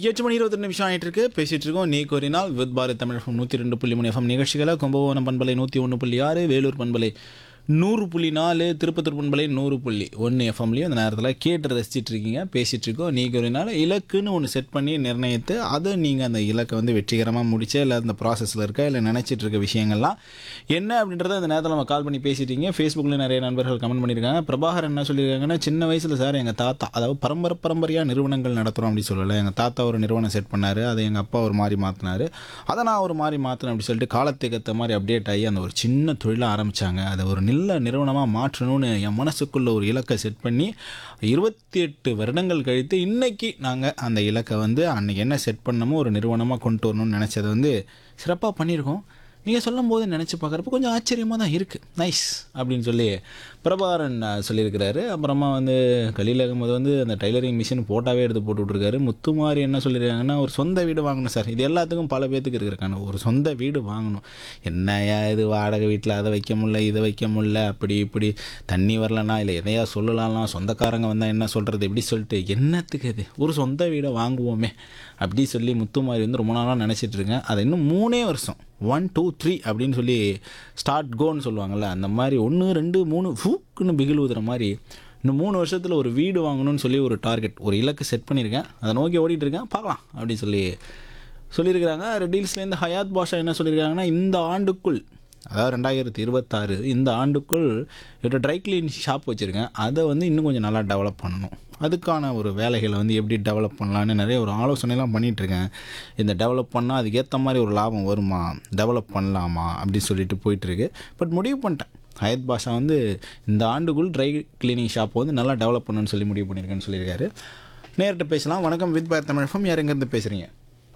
எட்டு மணி இருபத்தி நிமிஷம் ஆயிட்டு இருக்கு பேசிட்டு இருக்கோம் நீ கோரினால் வித் பாரத் தமிழ் எஃப்எம் நூற்றி ரெண்டு புள்ளி மூணு எஃப்எம் நிகழ்ச்சிகளை கும்பகோணம் பண்பலை நூற்றி ஒன்று புள்ளி ஆறு வேலூர் பண்பலை நூறு புள்ளி நாலு திருப்பத்தூர் பண்பலை நூறு புள்ளி ஒன்று எஃப்எம்லேயும் அந்த நேரத்தில் கேட்டு ரசிச்சிட்டு இருக்கீங்க பேசிட்டு இருக்கோம் நீ கோரினால் இலக்குன்னு ஒன்று செட் பண்ணி நிர்ணயித்து அதை நீங்கள் அந்த இலக்கை வந்து வெற்றிகரமாக முடிச்சு இல்லை அந்த ப்ராசஸில் இருக்க இல்லை நினச்சிட்டு இருக்க விஷயங்கள்லாம் என்ன அப்படின்றத அந்த நேரத்தில் நம்ம கால் பண்ணி பேசிட்டீங்க ஃபேஸ்புக்கில் நிறைய நண்பர்கள் கமெண்ட் பண்ணியிருக்காங்க பிரபாகர் என்ன சொல்லியிருக்காங்கன்னா சின்ன வயசில் சார் எங்கள் தாத்தா அதாவது பரம்பரை பரம்பரையாக நிறுவனங்கள் நடத்துகிறோம் அப்படி சொல்லலை எங்கள் தாத்தா ஒரு நிறுவனம் செட் பண்ணார் அதை எங்கள் அப்பா ஒரு மாதிரி மாற்றினார் அதை நான் ஒரு மாதிரி மாற்றினேன் அப்படி சொல்லிட்டு காலத்துக்கு ஏற்ற மாதிரி அப்டேட் ஆகி அந்த ஒரு சின்ன தொழிலை ஆரம்பித்தாங்க அதை ஒரு நல்ல நிறுவனமாக மாற்றணும்னு என் மனசுக்குள்ள ஒரு இலக்கை செட் பண்ணி இருபத்தி எட்டு வருடங்கள் கழித்து இன்னைக்கு நாங்கள் அந்த இலக்கை வந்து அன்னைக்கு என்ன செட் பண்ணமோ ஒரு நிறுவனமாக கொண்டு வரணும்னு நினச்சதை வந்து சிறப்பாக பண்ணியிருக்கோம் நீங்கள் சொல்லும் போது நினச்சி பார்க்குறப்ப கொஞ்சம் ஆச்சரியமாக தான் இருக்குது நைஸ் அப்படின்னு சொல்லி பிரபாகரன் அஹ், சொல்லியிருக்கிறாரு அப்புறமா வந்து கலியில் இருக்கும்போது வந்து அந்த டைலரிங் மிஷின் போட்டாவே எடுத்து போட்டு விட்ருக்காரு முத்துமாரி என்ன சொல்லியிருக்காங்கன்னா ஒரு சொந்த வீடு வாங்கணும் சார் இது எல்லாத்துக்கும் பல பேத்துக்கு இருக்கிறக்கான ஒரு சொந்த வீடு வாங்கணும் என்னையா இது வாடகை வீட்டில் அதை வைக்க முடியல இதை வைக்க முடியல அப்படி இப்படி தண்ணி வரலனா இல்லை எதையா சொல்லலாம்லாம் சொந்தக்காரங்க வந்தால் என்ன சொல்கிறது எப்படி சொல்லிட்டு என்னத்துக்கு இது ஒரு சொந்த வீடை வாங்குவோமே அப்படி சொல்லி முத்துமாரி வந்து ரொம்ப நாளாக நினச்சிட்டு இருக்கேன் அதை இன்னும் மூணே வருஷம் ஒன் டூ த்ரீ அப்படின்னு சொல்லி ஸ்டார்ட் கோன்னு சொல்லுவாங்கள்ல அந்த மாதிரி ஒன்று ரெண்டு மூணு ஃபூக்குன்னு பிகில் ஊதுற மாதிரி இன்னும் மூணு வருஷத்தில் ஒரு வீடு வாங்கணும்னு சொல்லி ஒரு டார்கெட் ஒரு இலக்கு செட் பண்ணியிருக்கேன் அதை நோக்கி ஓடிட்டு இருக்கேன் பார்க்கலாம் அப்படின்னு சொல்லி சொல்லியிருக்கிறாங்க ரெடீல்ஸ்லேருந்து ஹயாத் பாஷா என்ன சொல்லியிருக்காங்கன்னா இந்த ஆண்டுக்குள் அதாவது ரெண்டாயிரத்தி இருபத்தாறு இந்த ஆண்டுக்குள் என்னோட ட்ரை கிளீன் ஷாப் வச்சுருக்கேன் அதை வந்து இன்னும் கொஞ்சம் நல்லா டெவலப் பண்ணணும் அதுக்கான ஒரு வேலைகளை வந்து எப்படி டெவலப் பண்ணலான்னு நிறைய ஒரு ஆலோசனைலாம் பண்ணிகிட்ருக்கேன் இந்த டெவலப் பண்ணால் அதுக்கேற்ற மாதிரி ஒரு லாபம் வருமா டெவலப் பண்ணலாமா அப்படின்னு சொல்லிட்டு போயிட்டுருக்கு பட் முடிவு பண்ணிட்டேன் ஹயத் பாஷா வந்து இந்த ஆண்டுக்குள் ட்ரை கிளீனிங் ஷாப் வந்து நல்லா டெவலப் பண்ணணும்னு சொல்லி முடிவு பண்ணியிருக்கேன்னு சொல்லியிருக்காரு நேரிட்ட பேசலாம் வணக்கம் வித் பார் தமிழகம் யார் எங்கேருந்து பேசுகிறீங்க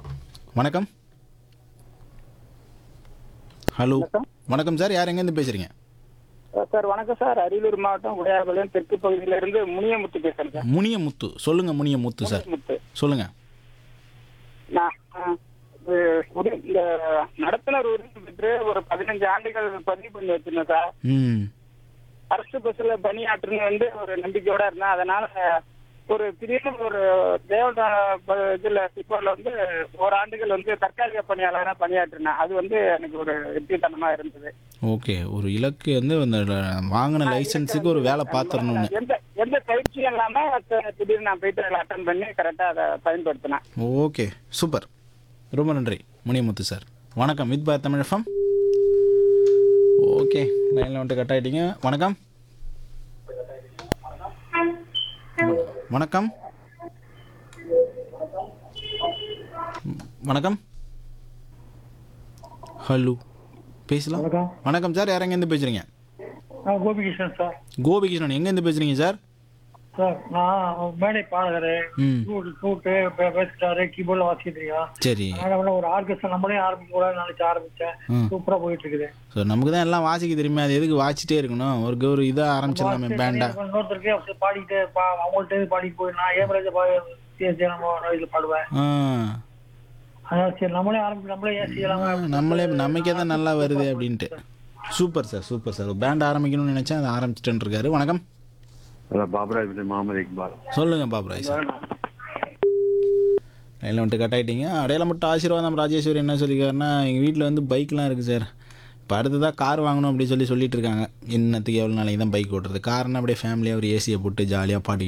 வணக்கம் ஹலோ வணக்கம் சார் யார் எங்கேருந்து பேசுகிறீங்க சார் வணக்கம் சார் அரியலூர் மாவட்டம் உடையார்பாளையம் தெற்கு பகுதியில இருந்து முனியமுத்து பேசுறேன் சார் முனியமுத்து சொல்லுங்க முனியமுத்து சார் முத்து சொல்லுங்க நான் ஆ, இது ஒரு இந்த நடத்துனர் உரிமை பெற்று ஒரு பதினஞ்சு ஆண்டுகள் பதிவு பண்ணி வச்சிருந்தேன் சார் ம் அரசு பஸ்ல பணியாற்றுன்னு வந்து ஒரு நம்பிக்கையோட இருந்தேன் அதனால ஒரு திடீர்னு ஒரு தேவத இதுல சிப்பால வந்து ஒரு ஆண்டுகள் வந்து தற்காலிக பணியாளராக பணியாற்றினேன் அது வந்து எனக்கு ஒரு வெற்றித்தனமா இருந்தது ஓகே ஒரு இலக்கு வந்து அந்த வாங்கின லைசன்ஸுக்கு ஒரு வேலை பார்த்துடணும்னு எந்த எந்த பயிற்சியும் இல்லாம த- திடீர்னு நான் போயிட்டு அதில் அட்டன் பண்ணி கரெக்டா அதை பயன்படுத்தினேன் ஓகே சூப்பர் ரொம்ப நன்றி முனியமுத்து சார் வணக்கம் வித் பார் தமிழ் எஃப்எம் ஓகே லைனில் வந்துட்டு கட் ஆகிட்டீங்க வணக்கம் வணக்கம் வணக்கம் ஹலோ பேசலாம் வணக்கம் வணக்கம் சார் யார் எங்கேருந்து பேசுகிறீங்க நான் கோபிகிருஷ்ணன் சார் கோபிகிருஷ்ணன் எங்கேருந்து பேசுகிறீங்க சார் சார் நான் மேடை பாடகர் ம் ஃப்ளூட் ஃப்ளூட்டு பேசிட்டாரு கீபோர்டில் வாசிக்கிட்டு இருக்கேன் சரி அதனால வந்து ஒரு ஆர்கெஸ்ட்ரா நம்மளே ஆரம்பிக்க கூட நினைச்சு ஆரம்பிச்சேன் ம் சூப்பரா போயிட்டு இருக்குது ஸோ நமக்கு தான் எல்லாம் வாசிக்க தெரியுமே அது எதுக்கு வாசிட்டே இருக்கணும் ஒரு ஒரு இதாக ஆரம்பிச்சிடலாமே பேண்டா இன்னொருத்தருக்கு அப்படி பாடிட்டு பா- அவங்கள்ட்ட இருந்து பாடிட்டு போய் நான் ஏமராஜா பா சரி நம்ம இதில் பாடுவேன் ஆ அதனால சரி நம்மளே ஆரம்பிச்சு நம்மளே ஏன் செய்யலாமா நம்மளே நமக்கே தான் நல்லா வருது அப்படின்ட்டு super sir super sir band ஆரம்பிக்கணும்னு நினச்சேன் அதை ஆரம்பிச்சிட்டு இருக்காரு வணக்கம் அதான் பாபராஜ் bin முகமது இக்பால் சொல்லுங்க பாபராய் சார் லைனில் வந்துட்டு கட் ஆகிட்டீங்க அடையாளம் மட்டும் ஆசீர்வாதம் ராஜேஸ்வரி என்ன சொல்லியிருக்காருன்னா எங்கள் வீட்டில் வந்து பைக்லாம் இருக்குது சார் இப்போ அடுத்ததாக கார் வாங்கணும் அப்படின்னு சொல்லி சொல்லிட்டு இருக்காங்க இன்னத்துக்கு எவ்வளோ நாளைக்கு தான் பைக் ஓட்டுறது கார்னா அப்படியே ஃபேமிலியாக ஒரு ஏசியை போட்டு ஜாலியாக பாட்டு